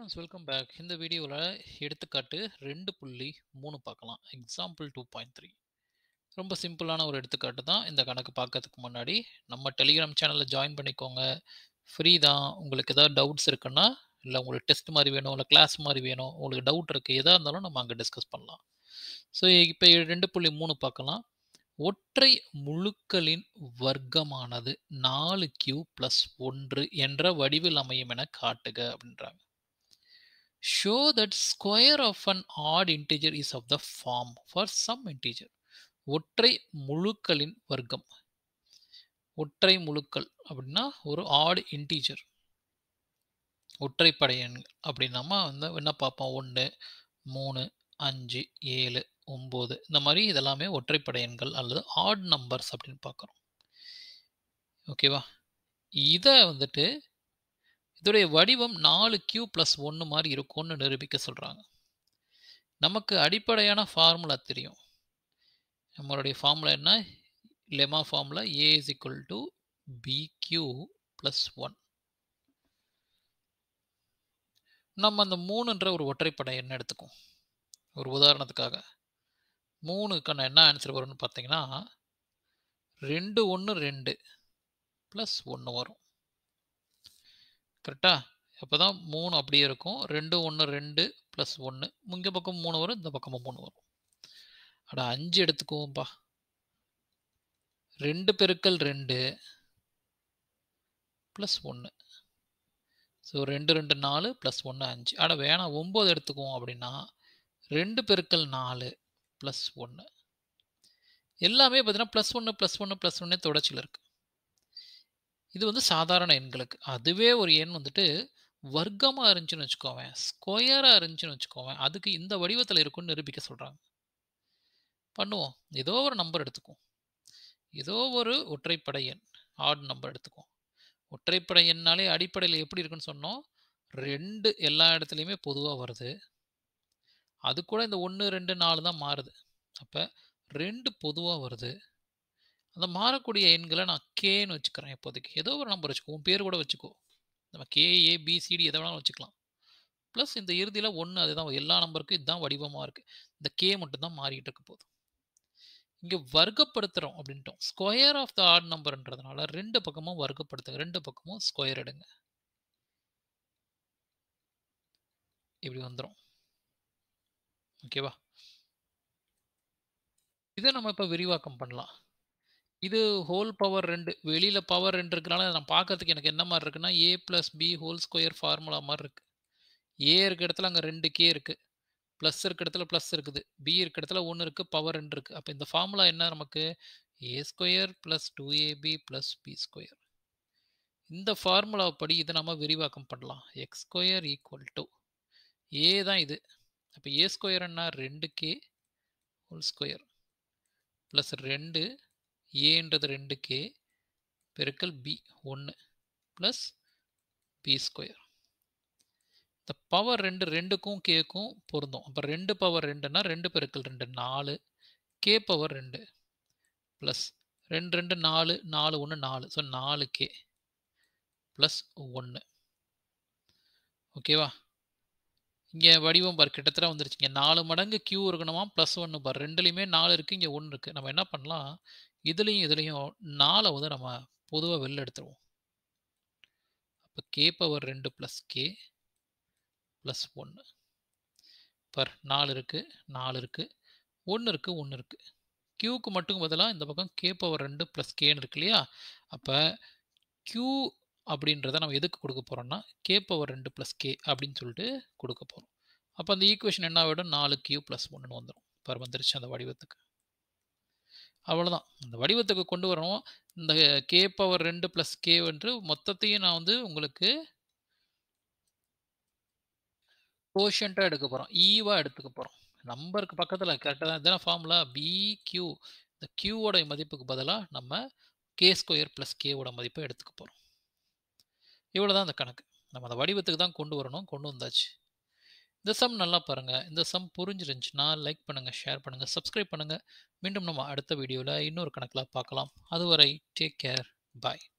students welcome back இந்த வீடியோவில் எடுத்துக்காட்டு ரெண்டு புள்ளி மூணு பார்க்கலாம் எக்ஸாம்பிள் டூ பாயிண்ட் த்ரீ ரொம்ப சிம்பிளான ஒரு எடுத்துக்காட்டு தான் இந்த கணக்கு பார்க்கறதுக்கு முன்னாடி நம்ம டெலிகிராம் சேனலில் ஜாயின் பண்ணிக்கோங்க ஃப்ரீ தான் உங்களுக்கு ஏதாவது டவுட்ஸ் இருக்குன்னா இல்லை உங்களுக்கு டெஸ்ட் மாதிரி வேணும் இல்லை கிளாஸ் மாதிரி வேணும் உங்களுக்கு டவுட் இருக்குது எதாக இருந்தாலும் நம்ம அங்கே டிஸ்கஸ் பண்ணலாம் ஸோ இப்போ ரெண்டு புள்ளி மூணு பார்க்கலாம் ஒற்றை முழுக்களின் வர்க்கமானது நாலு கியூ ப்ளஸ் ஒன்று என்ற வடிவில் அமையும் என காட்டுக அப்படின்றாங்க show that square of an odd integer is of the form for some integer ஒற்றை முழுக்களின் வர்க்கம் ஒற்றை முழுக்கள் அப்படின்னா ஒரு ஆட் இன்டிஜர் ஒற்றைப்படை எண் அப்படின்னா வந்து என்ன பார்ப்போம் ஒன்று மூணு அஞ்சு ஏழு ஒம்பது இந்த மாதிரி இதெல்லாமே ஒற்றைப்படை எண்கள் அல்லது ஆட் நம்பர்ஸ் அப்படின்னு பார்க்குறோம் ஓகேவா இதை வந்துட்டு இதோடைய வடிவம் நாலு கியூ ப்ளஸ் ஒன்று மாதிரி இருக்கும்னு நிரூபிக்க சொல்கிறாங்க நமக்கு அடிப்படையான ஃபார்முலா தெரியும் நம்மளுடைய ஃபார்முலா என்ன lemma formula A is equal to b q plus one நம்ம அந்த மூணுன்ற ஒரு ஒற்றைப்படை எண்ணை எடுத்துக்கும் ஒரு உதாரணத்துக்காக மூணுக்கான என்ன ஆன்சர் வரும்னு பார்த்தீங்கன்னா ரெண்டு ஒன்று ரெண்டு ப்ளஸ் ஒன்று வரும் கரெக்டா அப்போ தான் மூணு அப்படியே இருக்கும் ரெண்டு ஒன்று ரெண்டு ப்ளஸ் ஒன்று இங்கே பக்கம் மூணு வரும் இந்த பக்கமும் மூணு வரும் அட அஞ்சு எடுத்துக்குவோம்ப்பா ரெண்டு பெருக்கல் ரெண்டு ப்ளஸ் ஒன்று ஸோ ரெண்டு ரெண்டு நாலு ப்ளஸ் ஒன்று அஞ்சு அட வேணாம் ஒம்பது எடுத்துக்குவோம் அப்படின்னா ரெண்டு பெருக்கல் நாலு ப்ளஸ் ஒன்று எல்லாமே பார்த்தீங்கன்னா ப்ளஸ் ஒன்று ப்ளஸ் ஒன்று ப்ளஸ் ஒன்னே தொடர்ச்சியில் இருக்குது இது வந்து சாதாரண எண்களுக்கு அதுவே ஒரு எண் வந்துட்டு வர்க்கமாக இருந்துச்சுன்னு வச்சுக்கோவேன் ஸ்கொயராக இருந்துச்சுன்னு வச்சுக்கோவேன் அதுக்கு இந்த வடிவத்தில் இருக்குன்னு நிரூபிக்க சொல்கிறாங்க பண்ணுவோம் ஏதோ ஒரு நம்பர் எடுத்துக்குவோம் ஏதோ ஒரு ஒற்றைப்படை எண் ஆட் நம்பர் எடுத்துக்குவோம் ஒற்றைப்படை எண்ணாலே அடிப்படையில் எப்படி இருக்குன்னு சொன்னோம் ரெண்டு எல்லா இடத்துலையுமே பொதுவாக வருது அது கூட இந்த ஒன்று ரெண்டு நாலு தான் மாறுது அப்போ ரெண்டு பொதுவாக வருது அந்த மாறக்கூடிய எண்களை நான் கேன்னு வச்சுக்கிறேன் இப்போதைக்கு ஏதோ ஒரு நம்பர் வச்சுக்கோ உன் பேர் கூட வச்சுக்கோ நம்ம கே ஏ பிசிடி எதை வேணாலும் வச்சுக்கலாம் ப்ளஸ் இந்த இறுதியில் ஒன்று அதுதான் எல்லா நம்பருக்கும் இதுதான் வடிவமாக இருக்குது இந்த கே மட்டும் தான் மாறிக்கிட்டு இருக்க போகுது இங்கே வர்க்கப்படுத்துகிறோம் அப்படின்ட்டோம் ஸ்கொயர் ஆஃப் த ஆட் நம்பர்ன்றதுனால ரெண்டு பக்கமும் வர்க்கப்படுத்துங்க ரெண்டு பக்கமும் ஸ்கொயர் எடுங்க இப்படி வந்துடும் ஓகேவா இதை நம்ம இப்போ விரிவாக்கம் பண்ணலாம் இது ஹோல் பவர் ரெண்டு வெளியில் பவர் ரெண்டு இருக்கிறனால நான் பார்க்கறதுக்கு எனக்கு என்ன மாதிரி இருக்குன்னா A plus B whole square formula மாதிரி இருக்குது ஏ இருக்க இடத்துல அங்கே ரெண்டு கே இருக்குது ப்ளஸ் இருக்க இடத்துல ப்ளஸ் இருக்குது பி இருக்க இடத்துல ஒன்று இருக்குது பவர் ரெண்டு இருக்குது அப்போ இந்த ஃபார்முலா என்ன நமக்கு A square plus two AB plus B square இந்த ஃபார்முலா படி இதை நம்ம விரிவாக்கம் பண்ணலாம் X square equal to A தான் இது அப்போ ஏ ஸ்கொயர்னா ரெண்டு கே ஹோல் ஸ்கொயர் ப்ளஸ் ரெண்டு ஏன்றது ரெண்டு கே பெருக்கல் பி ஒன்று ப்ளஸ் பி ஸ்கொயர் இந்த பவர் ரெண்டு ரெண்டுக்கும் கேக்கும் பொருந்தும் அப்போ ரெண்டு பவர் ரெண்டுன்னா ரெண்டு பெருக்கல் ரெண்டு நாலு கே பவர் ரெண்டு ப்ளஸ் ரெண்டு ரெண்டு நாலு நாலு ஒன்று நாலு ஸோ நாலு கே ப்ளஸ் ஒன்று ஓகேவா இங்கே வடிவம் பார் கிட்டத்தட்ட வந்துருச்சுங்க நாலு மடங்கு கியூ இருக்கணுமா ப்ளஸ் ஒன்று பார் ரெண்டுலேயுமே நாலு இருக்குது இங்கே ஒன்று இருக்குது நம்ம என்ன பண்ணலாம் இதுலேயும் இதுலேயும் நாலை வந்து நம்ம பொதுவாக வெளில எடுத்துருவோம் அப்போ கே பவர் ரெண்டு ப்ளஸ் கே ப்ளஸ் ஒன்று பர் நாலு இருக்குது நாலு இருக்குது ஒன்று இருக்குது ஒன்று இருக்குது க்யூக்கு மட்டும் பதிலாக இந்த பக்கம் கே பவர் ரெண்டு ப்ளஸ் கேன்னு இருக்கு இல்லையா அப்போ க்யூ அப்படின்றத நம்ம எதுக்கு கொடுக்க போகிறோம்னா கே பவர் ரெண்டு ப்ளஸ் கே அப்படின்னு சொல்லிட்டு கொடுக்க போகிறோம் அப்போ அந்த ஈக்குவேஷன் என்ன ஆகிடும் நாலு கியூ ப்ளஸ் ஒன்றுன்னு வந்துடும் இப்போ வந்துருச்சு அந்த வடிவத்துக்கு அவ்வளோதான் இந்த வடிவத்துக்கு கொண்டு வரணும் இந்த கே பவர் ரெண்டு ப்ளஸ் கே என்று மொத்தத்தையும் நான் வந்து உங்களுக்கு கோஷன்ட்டாக எடுக்க போகிறோம் ஈவாக எடுத்துக்க போகிறோம் நம்பருக்கு பக்கத்தில் கரெக்டாக தான் இதெல்லாம் ஃபார்முலா பி கியூ இந்த கியூவோட மதிப்புக்கு பதிலாக நம்ம கே ஸ்கொயர் ப்ளஸ் கேவோட மதிப்பை எடுத்துக்க போகிறோம் இவ்வளோ தான் அந்த கணக்கு நம்ம அந்த வடிவத்துக்கு தான் கொண்டு வரணும் கொண்டு வந்தாச்சு இந்த சம் நல்லா பாருங்கள் இந்த சம் புரிஞ்சிருந்துச்சுன்னா லைக் பண்ணுங்கள் ஷேர் பண்ணுங்கள் சப்ஸ்கிரைப் பண்ணுங்கள் மீண்டும் நம்ம அடுத்த வீடியோவில் இன்னொரு கணக்கில் பார்க்கலாம் அதுவரை டேக் கேர் பாய்